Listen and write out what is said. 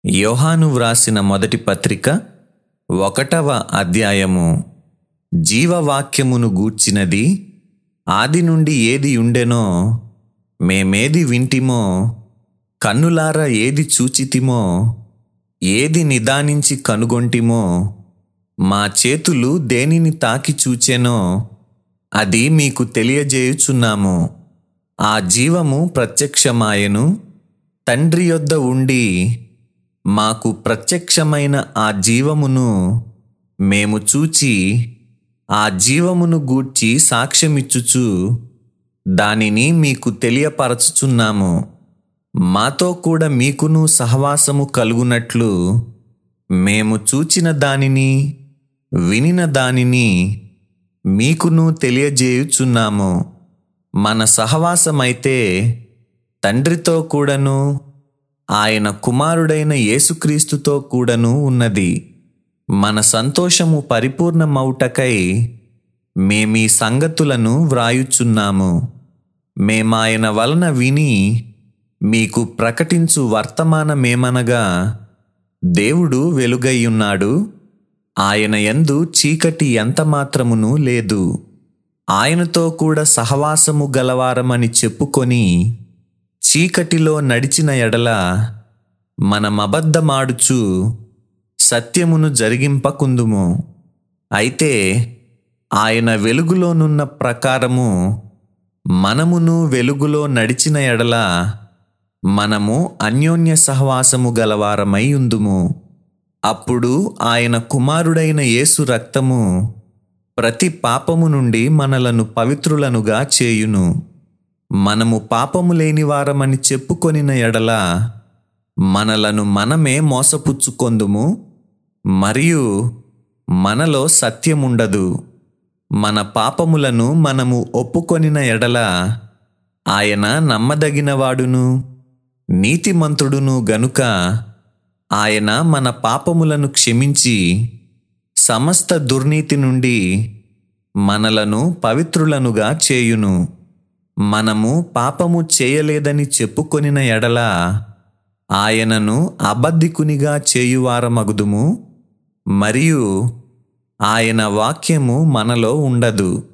యోహాను వ్రాసిన మొదటి పత్రిక ఒకటవ అధ్యాయము జీవవాక్యమును గూర్చినది ఆది నుండి ఏది ఉండెనో మేమేది వింటిమో కన్నులార ఏది చూచితిమో ఏది నిదానించి కనుగొంటిమో మా చేతులు దేనిని తాకి చూచెనో అది మీకు తెలియజేయుచున్నాము ఆ జీవము ప్రత్యక్షమాయెను తండ్రి యొద్ద ఉండి మాకు ప్రత్యక్షమైన ఆ జీవమును మేము చూచి ఆ జీవమును గూర్చి సాక్ష్యమిచ్చుచు దానిని మీకు తెలియపరచుచున్నాము మాతో కూడా మీకును సహవాసము కలుగునట్లు మేము చూచిన దానిని వినిన దానిని మీకును తెలియజేయుచున్నాము మన సహవాసమైతే తండ్రితో కూడాను ఆయన కుమారుడైన యేసుక్రీస్తుతో కూడాను ఉన్నది మన సంతోషము పరిపూర్ణమౌటకై మేమీ సంగతులను వ్రాయుచున్నాము మేమాయన వలన విని మీకు ప్రకటించు వర్తమానమేమనగా దేవుడు వెలుగైయున్నాడు ఆయన యందు చీకటి ఎంత మాత్రమును లేదు ఆయనతో కూడా సహవాసము గలవారమని చెప్పుకొని చీకటిలో నడిచిన ఎడల మనమబద్ధమాడుచు సత్యమును జరిగింపకుందుము అయితే ఆయన వెలుగులోనున్న ప్రకారము మనమును వెలుగులో నడిచిన ఎడల మనము అన్యోన్య సహవాసము గలవారమై ఉందుము అప్పుడు ఆయన కుమారుడైన యేసు రక్తము ప్రతి పాపము నుండి మనలను పవిత్రులనుగా చేయును మనము పాపము లేని వారమని చెప్పుకొనిన ఎడల మనలను మనమే మోసపుచ్చుకొందుము మరియు మనలో సత్యముండదు మన పాపములను మనము ఒప్పుకొనిన ఎడల ఆయన నమ్మదగినవాడును నీతిమంతుడును గనుక ఆయన మన పాపములను క్షమించి సమస్త దుర్నీతి నుండి మనలను పవిత్రులనుగా చేయును మనము పాపము చేయలేదని చెప్పుకొనిన ఎడల ఆయనను అబద్ధికునిగా చేయువారమగుదుము మరియు ఆయన వాక్యము మనలో ఉండదు